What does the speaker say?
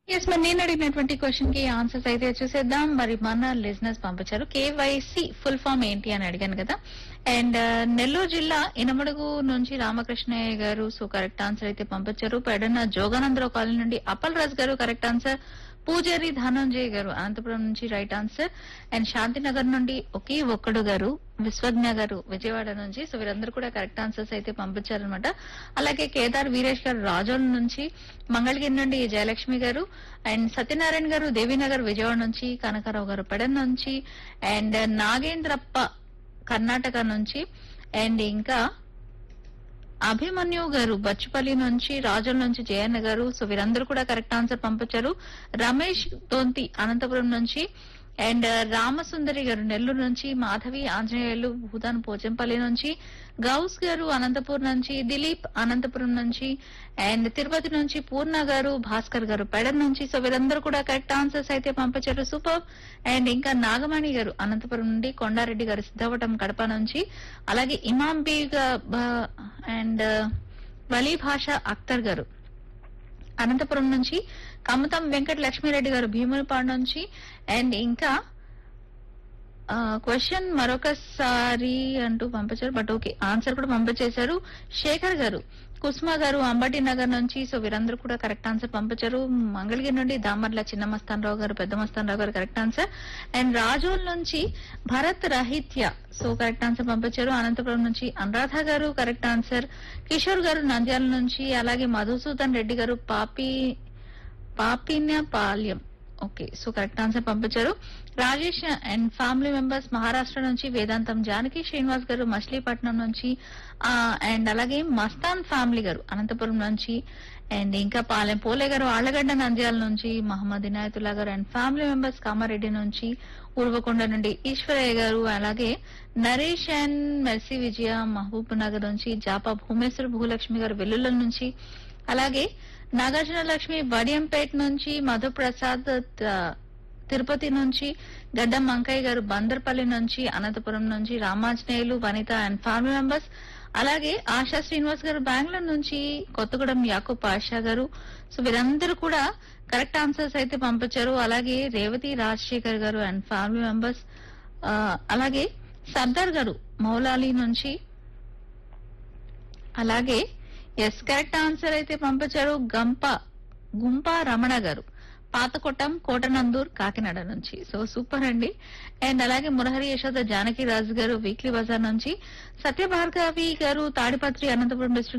yes మరి నేను అడిగినటువంటి క్వశ్చన్ కి ఆన్సర్స్ అయితే చూసేద్దాం మరి మన లిజినెస్ పంపించారు కేవైసీ ఫుల్ ఫామ్ ఏంటి అని అడిగాను కదా అండ్ నెల్లూరు జిల్లా ఇనమడుగు నుంచి రామకృష్ణయ్య గారు సో కరెక్ట్ ఆన్సర్ అయితే పంపించారు పెడన జోగానందరావు కాలనీ నుండి అప్పల్ రాజ్ గారు కరెక్ట్ ఆన్సర్ పూజారి ధనంజయ్ గారు అనంతపురం నుంచి రైట్ ఆన్సర్ అండ్ శాంతినగర్ నుండి ఒకే ఒక్కడు గారు విశ్వజ్ఞ గారు విజయవాడ నుంచి సో వీరందరూ కూడా కరెక్ట్ ఆన్సర్స్ అయితే పంపించారనమాట అలాగే కేదార్ వీరేష్ గారు రాజోల్ నుంచి మంగళగిరి నుండి జయలక్ష్మి గారు అండ్ సత్యనారాయణ గారు దేవీనగర్ విజయవాడ నుంచి కనకారావు గారు పెడన్ నుంచి అండ్ నాగేంద్రప్ప కర్ణాటక నుంచి అండ్ ఇంకా అభిమన్యు గారు బచ్చుపల్లి నుంచి రాజుల నుంచి జయన్న గారు సో వీరందరూ కూడా కరెక్ట్ ఆన్సర్ పంపించారు రమేష్ తోంతి అనంతపురం నుంచి అండ్ రామసుందరి గారు నెల్లూరు నుంచి మాధవి ఆంజనేయులు భూదాన్ పోచంపల్లి నుంచి గౌస్ గారు అనంతపూర్ నుంచి దిలీప్ అనంతపురం నుంచి అండ్ తిరుపతి నుంచి పూర్ణ గారు భాస్కర్ గారు పెడన్ నుంచి సో వీరందరూ కూడా కరెక్ట్ ఆన్సర్స్ అయితే పంపించారు సూపర్ అండ్ ఇంకా నాగమణి గారు అనంతపురం నుండి కొండారెడ్డి గారు సిద్ధవటం కడప నుంచి అలాగే ఇమాం బీ అండ్ వలీ భాష అఖ్తర్ గారు అనంతపురం నుంచి కమతం వెంకట లక్ష్మీరెడ్డి గారు భీములపాడు నుంచి అండ్ ఇంకా క్వశ్చన్ మరొకసారి అంటూ పంపించారు బట్ ఓకే ఆన్సర్ కూడా పంపించేశారు శేఖర్ గారు కుస్మా గారు అంబటి నగర్ నుంచి సో వీరందరూ కూడా కరెక్ట్ ఆన్సర్ పంపించారు మంగళగిరి నుండి దామర్ల చిన్న మస్తానరావు గారు పెద్ద మస్తానరావు గారు కరెక్ట్ ఆన్సర్ అండ్ రాజోల్ నుంచి భరత్ రహిత్య సో కరెక్ట్ ఆన్సర్ పంపించారు అనంతపురం నుంచి అనురాధ గారు కరెక్ట్ ఆన్సర్ కిషోర్ గారు నంద్యాల నుంచి అలాగే మధుసూదన్ రెడ్డి గారు పాపి పాపిన్యపాల్యం ఓకే సో కరెక్ట్ ఆన్సర్ పంపించారు Rajesh and family members Maharashtra నుంచి వేదాంతం జానకి శ్రీనివాస్ గారు మచిలీపట్నం నుంచి ఆ, అండ్ అలాగే మస్తాన్ ఫ్యామిలీ గారు అనంతపురం నుంచి అండ్ ఇంకా పాలెం పోలే గారు ఆళ్లగడ్డ నంద్యాల నుంచి మహమ్మద్ ఇనాయతుల్లా గారు అండ్ ఫ్యామిలీ మెంబర్స్ కామారెడ్డి నుంచి ఉర్వకొండ నుండి ఈశ్వరయ్య గారు అలాగే నరేష్ అండ్ మెర్సీ విజయ మహబూబ్ నగర్ నుంచి జాపా భూమేశ్వర భూలక్ష్మి గారు వెల్లుల్ల నుంచి అలాగే నాగార్జున లక్ష్మి వడియంపేట నుంచి మధుప్రసాద్ త- తిరుపతి నుంచి గడ్డం మంకయ్య గారు బందర్పల్లి నుంచి అనంతపురం నుంచి Ramanjaneyulu Vanitha and family members అలాగే ఆశా శ్రీనివాస్ గారు బెంగళూరు నుంచి కొత్తగూడెం యాకూబ్ పాషా గారు సో వీరందరూ కూడా కరెక్ట్ ఆన్సర్స్ అయితే పంపించారు అలాగే రేవతి రాజశేఖర్ గారు అండ్ ఫ్యామిలీ మెంబర్స్ అలాగే సర్దార్ గారు మౌలాలి నుంచి అలాగే ఎస్ కరెక్ట్ ఆన్సర్ అయితే పంపించారు గంప గుంప రమణ గారు పాతకొట్టం కోటనందూర్ కాకినాడ నుంచి సో సూపర్ అండి అండ్ అలాగే మురహరి యశోద జానకి రాజు గారు వీక్లీ బజార్ నుంచి సత్యభార్గవి గారు తాడిపత్రి అనంతపురం డిస్ట్రిక్ట్